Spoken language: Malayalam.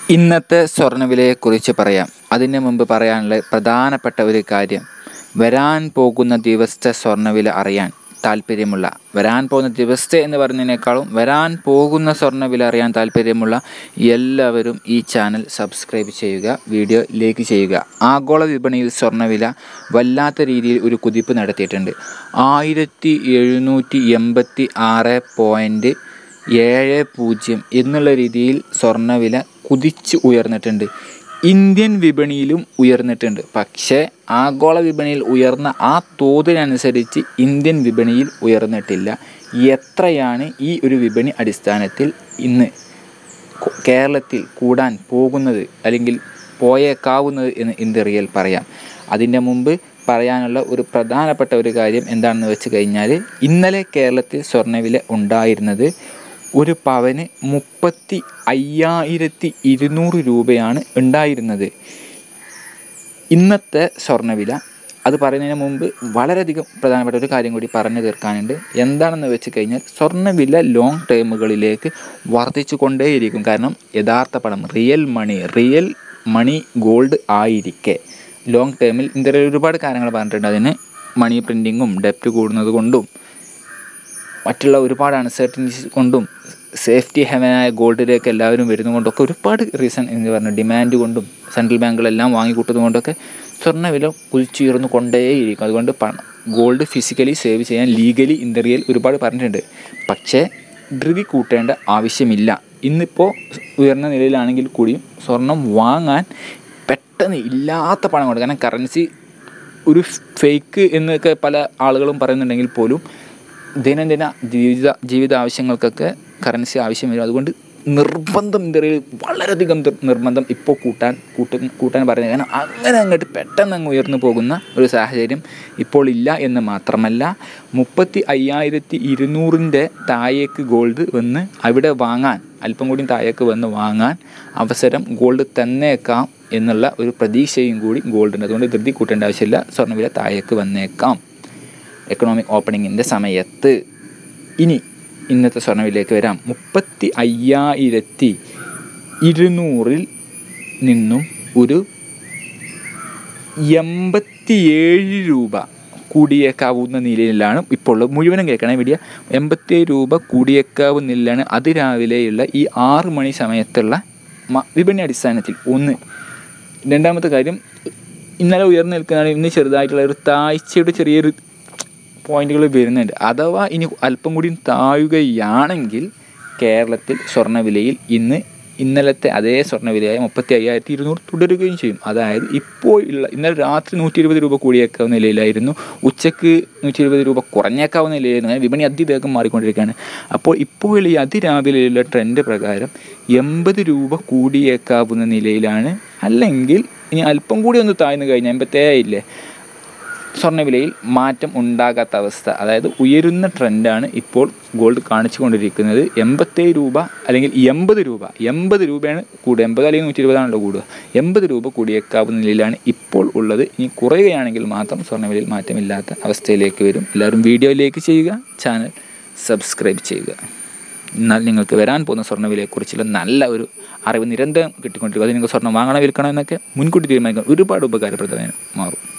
ഇന്നത്തെ സ്വർണ്ണവിലയെക്കുറിച്ച് പറയാം അതിന് മുമ്പ് പറയാനുള്ള പ്രധാനപ്പെട്ട ഒരു കാര്യം വരാൻ പോകുന്ന ദിവസത്തെ സ്വർണ്ണവില അറിയാൻ താല്പര്യമുള്ള വരാൻ പോകുന്ന ദിവസത്തെ എന്ന് പറയുന്നതിനേക്കാളും വരാൻ പോകുന്ന സ്വർണ്ണവില അറിയാൻ താല്പര്യമുള്ള എല്ലാവരും ഈ ചാനൽ സബ്സ്ക്രൈബ് ചെയ്യുക വീഡിയോ ലൈക്ക് ചെയ്യുക ആഗോള വിപണിയിൽ സ്വർണ്ണവില വല്ലാത്ത രീതിയിൽ ഒരു കുതിപ്പ് നടത്തിയിട്ടുണ്ട് ആയിരത്തി എഴുന്നൂറ്റി എൺപത്തി ആറ് പോയിൻറ്റ് ഏഴ് പൂജ്യം എന്നുള്ള രീതിയിൽ സ്വർണ്ണവില കുതിച്ച് ഉയർന്നിട്ടുണ്ട് ഇന്ത്യൻ വിപണിയിലും ഉയർന്നിട്ടുണ്ട് പക്ഷേ ആഗോള വിപണിയിൽ ഉയർന്ന ആ തോതിനനുസരിച്ച് ഇന്ത്യൻ വിപണിയിൽ ഉയർന്നിട്ടില്ല എത്രയാണ് ഈ ഒരു വിപണി അടിസ്ഥാനത്തിൽ ഇന്ന് കൊ- കേരളത്തിൽ കൂടാൻ പോകുന്നത് അല്ലെങ്കിൽ പോയേക്കാവുന്നത് എന്ന് ഇന്ത്യറിയൽ പറയാം അതിൻ്റെ മുമ്പ് പറയാനുള്ള ഒരു പ്രധാനപ്പെട്ട ഒരു കാര്യം എന്താണെന്ന് വെച്ച് കഴിഞ്ഞാൽ ഇന്നലെ കേരളത്തിൽ സ്വർണ്ണവില ഉണ്ടായിരുന്നത് ഒരു പവന് മുപ്പത്തി അയ്യായിരത്തി ഇരുന്നൂറ് രൂപയാണ് ഉണ്ടായിരുന്നത് ഇന്നത്തെ സ്വർണ്ണവില അത് പറയുന്നതിന് മുമ്പ് വളരെയധികം പ്രധാനപ്പെട്ട ഒരു കാര്യം കൂടി പറഞ്ഞു തീർക്കാനുണ്ട് എന്താണെന്ന് വെച്ച് കഴിഞ്ഞാൽ സ്വർണ്ണവില ലോങ് ടേമുകളിലേക്ക് വർദ്ധിച്ചു കൊണ്ടേയിരിക്കും കാരണം യഥാർത്ഥ പണം real money real money gold ആയിരിക്കെ ലോങ് ടേമിൽ ഇന്ത്യയിൽ ഒരുപാട് കാര്യങ്ങൾ പറഞ്ഞിട്ടുണ്ട് അതിന് മണി പ്രിൻറ്റിങ്ങും ഡെപ്റ്റ് കൂടുന്നത് കൊണ്ടും മറ്റുള്ള ഒരുപാട് അൺസർട്ടനിറ്റീസ് കൊണ്ടും സേഫ്റ്റി ഹെവനായ ഗോൾഡിലേക്ക് എല്ലാവരും വരുന്നതുകൊണ്ടൊക്കെ ഒരുപാട് റീസൺ എന്ന് പറഞ്ഞു ഡിമാൻഡ് കൊണ്ടും സെൻട്രൽ ബാങ്കുകളെല്ലാം വാങ്ങിക്കൂട്ടുന്നത് കൊണ്ടൊക്കെ സ്വർണ്ണവില കുതിച്ചുയർന്നു കൊണ്ടേയിരിക്കും അതുകൊണ്ട് പണം ഗോൾഡ് ഫിസിക്കലി സേവ് ചെയ്യാൻ ലീഗലി ഇന്ത്യയിൽ ഒരുപാട് പറഞ്ഞിട്ടുണ്ട് പക്ഷേ ധൃതി കൂട്ടേണ്ട ആവശ്യമില്ല ഇന്നിപ്പോൾ ഉയർന്ന നിലയിലാണെങ്കിൽ കൂടിയും സ്വർണം വാങ്ങാൻ പെട്ടെന്ന് ഇല്ലാത്ത പണം കൊണ്ട് കാരണം കറൻസി ഒരു ഫേക്ക് എന്നൊക്കെ പല ആളുകളും പറയുന്നുണ്ടെങ്കിൽ പോലും ദൈനംദിന ജീവിത ജീവിത ആവശ്യങ്ങൾക്കൊക്കെ കറൻസി ആവശ്യം വരും അതുകൊണ്ട് നിർബന്ധം ഇന്ത്യയിൽ വളരെയധികം നിർ- നിർബന്ധം ഇപ്പോൾ കൂട്ടാൻ കൂട്ട കൂട്ടാൻ പറയുന്നത് കാരണം അങ്ങനെ അങ്ങോട്ട് പെട്ടെന്ന് അങ്ങ് ഉയർന്നു പോകുന്ന ഒരു സാഹചര്യം ഇപ്പോൾ ഇല്ല എന്ന് മാത്രമല്ല മുപ്പത്തി അയ്യായിരത്തി ഇരുന്നൂറിൻ്റെ താഴേക്ക് ഗോൾഡ് വന്ന് അവിടെ വാങ്ങാൻ അല്പം കൂടി താഴേക്ക് വന്ന് വാങ്ങാൻ അവസരം ഗോൾഡ് തന്നേക്കാം എന്നുള്ള ഒരു പ്രതീക്ഷയും കൂടി ഗോൾഡുണ്ട് അതുകൊണ്ട് ധൃതി കൂട്ടേണ്ട ആവശ്യമില്ല സ്വർണ്ണവില താഴേക്ക് വന്നേക്കാം എക്കണോമിക് ഓപ്പണിങ്ങിൻ്റെ സമയത്ത് ഇനി ഇന്നത്തെ സ്വർണ്ണവിലേക്ക് വരാം മുപ്പത്തി അയ്യായിരത്തി ഇരുന്നൂറിൽ നിന്നും ഒരു എൺപത്തിയേഴ് രൂപ കൂടിയേക്കാവുന്ന നിലയിലാണ് ഇപ്പോൾ ഉള്ളത് മുഴുവനും കേൾക്കണേ വീഡിയോ എൺപത്തിയേഴ് രൂപ കൂടിയേക്കാവുന്ന നിലയിലാണ് അതിരാവിലെയുള്ള ഈ ആറ് മണി സമയത്തുള്ള മ- വിപണി അടിസ്ഥാനത്തിൽ ഒന്ന് രണ്ടാമത്തെ കാര്യം ഇന്നലെ ഉയർന്നു നിൽക്കുന്നതാണ് ഇന്ന് ചെറുതായിട്ടുള്ള ഒരു താഴ്ചയുടെ ചെറിയൊരു പോയിന്റുകൾ വരുന്നുണ്ട് അഥവാ ഇനി അല്പം കൂടി താഴുകയാണെങ്കിൽ കേരളത്തിൽ സ്വർണ്ണവിലയിൽ ഇന്ന് ഇന്നലത്തെ അതേ സ്വർണ്ണവിലയായ മുപ്പത്തി അയ്യായിരത്തി ഇരുന്നൂറ് തുടരുകയും ചെയ്യും അതായത് ഇപ്പോൾ ഉള്ള ഇന്നലെ രാത്രി നൂറ്റി ഇരുപത് രൂപ കൂടിയേക്കാവുന്ന നിലയിലായിരുന്നു ഉച്ചക്ക് നൂറ്റി ഇരുപത് രൂപ കുറഞ്ഞേക്കാവുന്ന നിലയിലായിരുന്നു അങ്ങനെ വിപണി അതിവേഗം മാറിക്കൊണ്ടിരിക്കുകയാണ് അപ്പോൾ ഇപ്പോൾ ഈ അതിരാവിലെയുള്ള ട്രെൻഡ് പ്രകാരം എൺപത് രൂപ കൂടിയേക്കാവുന്ന നിലയിലാണ് അല്ലെങ്കിൽ ഇനി അല്പം കൂടി ഒന്ന് താഴ്ന്നു കഴിഞ്ഞാൽ എൺപത്തേഴില്ലേ സ്വർണ്ണവിലയിൽ മാറ്റം ഉണ്ടാകാത്ത അവസ്ഥ അതായത് ഉയരുന്ന ട്രെൻഡാണ് ഇപ്പോൾ ഗോൾഡ് കാണിച്ചു കൊണ്ടിരിക്കുന്നത് എൺപത്തേഴ് രൂപ അല്ലെങ്കിൽ എൺപത് രൂപ എൺപത് രൂപയാണ് കൂടുക എൺപത് അല്ലെങ്കിൽ നൂറ്റി ഇരുപതാണല്ലോ കൂടുക എൺപത് രൂപ കൂടിയേക്കാവുന്ന നിലയിലാണ് ഇപ്പോൾ ഉള്ളത് ഇനി കുറയുകയാണെങ്കിൽ മാത്രം സ്വർണ്ണവിലയിൽ മാറ്റമില്ലാത്ത അവസ്ഥയിലേക്ക് വരും എല്ലാവരും വീഡിയോയിലേക്ക് ചെയ്യുക ചാനൽ സബ്സ്ക്രൈബ് ചെയ്യുക എന്നാൽ നിങ്ങൾക്ക് വരാൻ പോകുന്ന സ്വർണ്ണവിലയെക്കുറിച്ചുള്ള നല്ല ഒരു അറിവ് നിരന്തരം കിട്ടിക്കൊണ്ടിരിക്കും അത് നിങ്ങൾ സ്വർണ്ണം വാങ്ങണം വിൽക്കണം എന്നൊക്കെ മുൻകൂട്ടി തീരുമാനിക്കാൻ ഒരുപാട് ഉപകാരപ്രദമായി മാറും